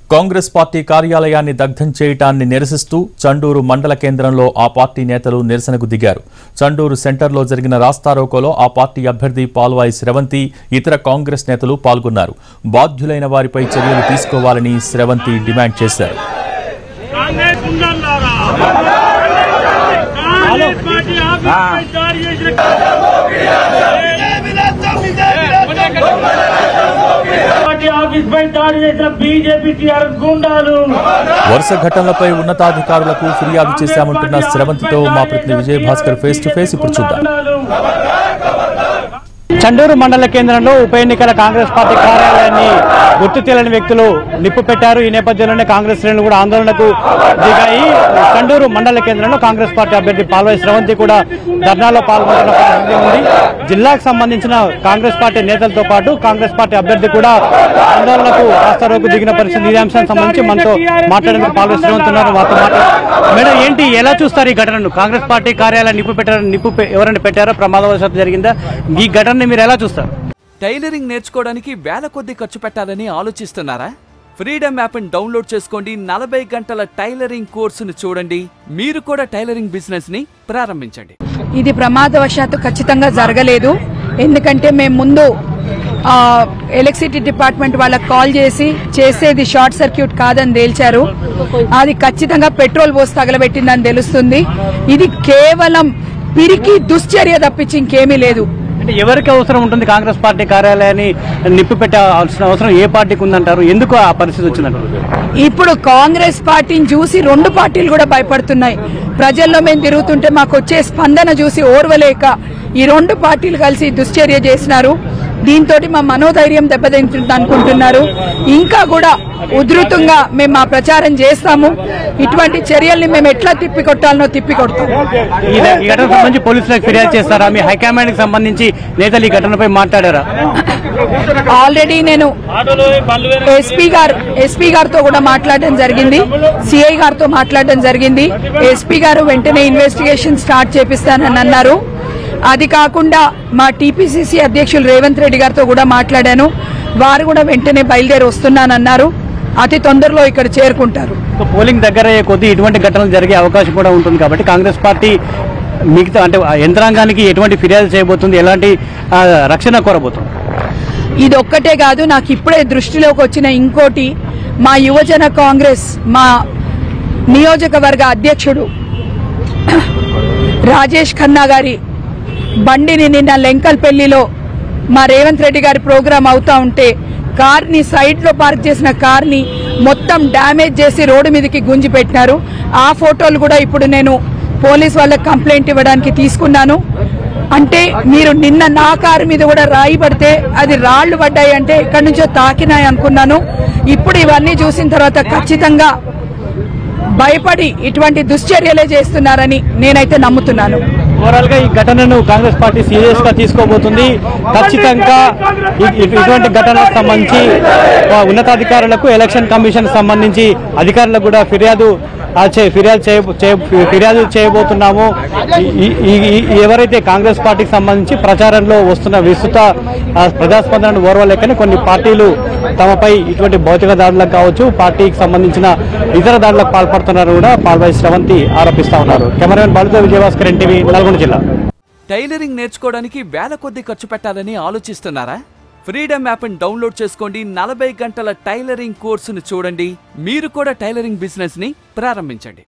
Congress party కార్యాలయాన్ని దగ్ధం చేయటాన్ని నిరసిస్తూ చండూరు మండల కేంద్రంలో ఆ పార్టీ నేతలు నిరసనకు దిగారు చండూరు సెంటర్లో జరిగిన రాస్తారోకోలో ఆ పార్టీ అభ్యర్థి పాల్వాయి స్రవంతి ఇతర కాంగ్రెస్ నేతలు పాల్గొన్నారు బాధ్యులైన వారిపై చర్యలు తీసుకోవాలని స్రవంతి డిమాండ్ చేశారు కాంగ్రెస్ ఉందన్నారా కాంగ్రెస్ పార్టీ ఆఫీస్ పై దాడి చేసిన పార్టీ ఆఫీస్ పై దాడి చేసిన బీజేపీ టీఆర్ఎస్ గుండాలు వరుస ఘటనలపై ఉన్నతాధికారులకు ఫిర్యాదు చేశామంటున్న స్రవంతితో మా ప్రతినిధి విజయభాస్కర్ ఫేస్ టు ఫేస్ ఇప్పుడు చూద్దాం చండూరు మండల కేంద్రంలో ఉప ఎన్నికల కాంగ్రెస్ పార్టీ కార్యాలయాన్ని గుర్తు తెలియని వ్యక్తులు నిప్పు పెట్టారు ఈ నేపథ్యంలోనే కాంగ్రెస్ శ్రేణులు కూడా ఆందోళనకు దిగాయి చండూరు మండల కేంద్రంలో కాంగ్రెస్ పార్టీ అభ్యర్థి పాల్వాయి స్రవంతి కూడా ధర్నాలో పాల్గొంటున్న పరిస్థితి ఉంది జిల్లాకు సంబంధించిన కాంగ్రెస్ పార్టీ నేతలతో పాటు కాంగ్రెస్ పార్టీ అభ్యర్థి కూడా ఆందోళనకు రాస్తారోకు దిగిన పరిస్థితి ఇదే అంశానికి సంబంధించి మనతో మాట్లాడేందుకు పాల్వాయి స్రవంతి ఉన్నారు వారితో మాట్లాడు మేడం ఏంటి ఎలా చూస్తారు ఈ ఘటనను కాంగ్రెస్ పార్టీ కార్యాలయం నిప్పు పెట్టారు నిప్పు పె- ఎవరైనా పెట్టారో ప్రమాదవశాత్తు జరిగిందా ఈ ఘటనని మీరు ఎలా చూస్తారు టైలరింగ్ నేర్చుకోవడానికి వేల కొద్ది ఖర్చు పెట్టాలని ఆలోచిస్తున్నారా ఫ్రీడమ్ యాప్ని డౌన్లోడ్ చేసుకోండి నలభై గంటల టైలరింగ్ కోర్సును చూడండి మీరు కూడా టైలరింగ్ బిజినెస్ ని ప్రారంభించండి ఇది ప్రమాదవశాత్తు ఖచ్చితంగా జరగలేదు ఎందుకంటే మేము ముందు ఆ, ఎలక్ట్రిసిటీ డిపార్ట్మెంట్ వాళ్ళకి కాల్ చేసి చేసేది షార్ట్ సర్క్యూట్ కాదని తేల్చారు అది ఖచ్చితంగా పెట్రోల్ పోసి తగలబెట్టిందని తెలుస్తుంది ఇది కేవలం పిరికి దుశ్చర్య తప్పించి ఇంకేమీ లేదు అంటే ఎవరికి అవసరం ఉంటుంది కాంగ్రెస్ పార్టీ కార్యాలయాన్ని నిప్పు పెట్టాల్సిన అవసరం ఏ పార్టీకి ఉందంటారు ఎందుకు ఆ పరిస్థితి వచ్చిందంటారు ఇప్పుడు కాంగ్రెస్ పార్టీని చూసి రెండు పార్టీలు కూడా భయపడుతున్నాయి ప్రజల్లో మేము తిరుగుతుంటే మాకు వచ్చే స్పందన చూసి ఓర్వలేక ఈ రెండు పార్టీలు కలిసి దుశ్చర్య చేసినారు దీంతో మా మనోధైర్యం దెబ్బతింటుంది అనుకుంటున్నారు ఇంకా కూడా ఉధృతంగా మేము మా ప్రచారం చేస్తాము ఇటువంటి చర్యల్ని మేము ఎట్లా తిప్పికొట్టాలనో తిప్పికొడతాము ఈ ఈ ఘటనకు సంబంధించి పోలీసులకు ఫిర్యాదు చేస్తారా మీ హైకమాండ్ కి సంబంధించి నేతలు ఈ ఘటనపై మాట్లాడారా ఆల్రెడీ నేను ఎస్పీ గారు ఎస్పీ గారితో కూడా మాట్లాడడం జరిగింది సిఐ గారితో మాట్లాడడం జరిగింది ఎస్పీ గారు వెంటనే ఇన్వెస్టిగేషన్ స్టార్ట్ చేపిస్తానని అన్నారు అది కాకుండా మా టీపీసీసీ అధ్యక్షులు రేవంత్ రెడ్డి గారితో కూడా మాట్లాడాను వారు కూడా వెంటనే బయలుదేరి వస్తున్నానన్నారు అతి తొందరలో ఇక్కడ చేరుకుంటారు సో పోలింగ్ దగ్గర అయ్యే కొద్దీ ఇటువంటి ఘటనలు జరిగే అవకాశం కూడా ఉంటుంది కాబట్టి కాంగ్రెస్ పార్టీ మిగతా అంటే ఆ యంత్రాంగానికి ఎటువంటి ఫిర్యాదు చేయబోతుంది ఎలాంటి ఆ, రక్షణ కోరబోతుంది ఇది ఒక్కటే కాదు నాకు ఇప్పుడే దృష్టిలోకి వచ్చిన ఇంకోటి మా యువజన కాంగ్రెస్ మా నియోజకవర్గ అధ్యక్షుడు రాజేష్ ఖన్నా గారి బండిని నిన్న లెంకల్పల్లిలో మా రేవంత్ రెడ్డి గారి ప్రోగ్రాం అవుతా ఉంటే కార్ని సైడ్ లో పార్క్ చేసిన కార్ని మొత్తం డ్యామేజ్ చేసి రోడ్డు మీదకి గుంజి పెట్టినారు ఆ ఫోటోలు కూడా ఇప్పుడు నేను పోలీస్ వాళ్ళకి కంప్లైంట్ ఇవ్వడానికి తీసుకున్నాను అంటే మీరు నిన్న నా కారు మీద కూడా రాయి పడితే అది రాళ్లు పడ్డాయి అంటే ఎక్కడి నుంచో తాకినాయి అనుకున్నాను ఇప్పుడు ఇవన్నీ చూసిన తర్వాత ఖచ్చితంగా భయపడి ఇటువంటి దుశ్చర్యలే చేస్తున్నారని నేనైతే నమ్ముతున్నాను ఓవరాల్ గా ఈ ఘటనను కాంగ్రెస్ పార్టీ సీరియస్ గా తీసుకోబోతుంది ఖచ్చితంగా ఇ- ఇ- ఇటువంటి ఘటనలకు సంబంధించి ఆ, ఉన్నతాధికారులకు ఎలక్షన్ కమిషన్ సంబంధించి అధికారులకు కూడా ఫిర్యాదు ఆ, చే- ఫిర్యాదు చేయ చే- ఫిర్యాదు చేయబోతున్నాము ఈ- ఈ- ఈ- ఎవరైతే కాంగ్రెస్ పార్టీకి సంబంధించి ప్రచారంలో వస్తున్న విస్తృత ఆ, ప్రజాస్పందనను ఓర్వలేకనే కొన్ని పార్టీలు తమపై ఇటువంటి భౌతిక దాడులకు కావచ్చు పార్టీకి సంబంధించిన ఇతర దాడులకు పాల్పడుతున్నారని కూడా పాల్వాయి శ్రవంతి ఆరోపిస్తా ఉన్నారు కెమెరామెన్ బాలుతో విజయభాస్కర్ ఎన్టీవీ నల్గొండ జిల్లా టైలరింగ్ నేర్చుకోవడానికి వేల కొద్ది ఖర్చు పెట్టాలని ఆలోచిస్తున్నారా ఫ్రీడమ్ యాప్ని డౌన్లోడ్ చేసుకోండి నలభై గంటల టైలరింగ్ కోర్సును చూడండి మీరు కూడా టైలరింగ్ బిజినెస్ ని ప్రారంభించండి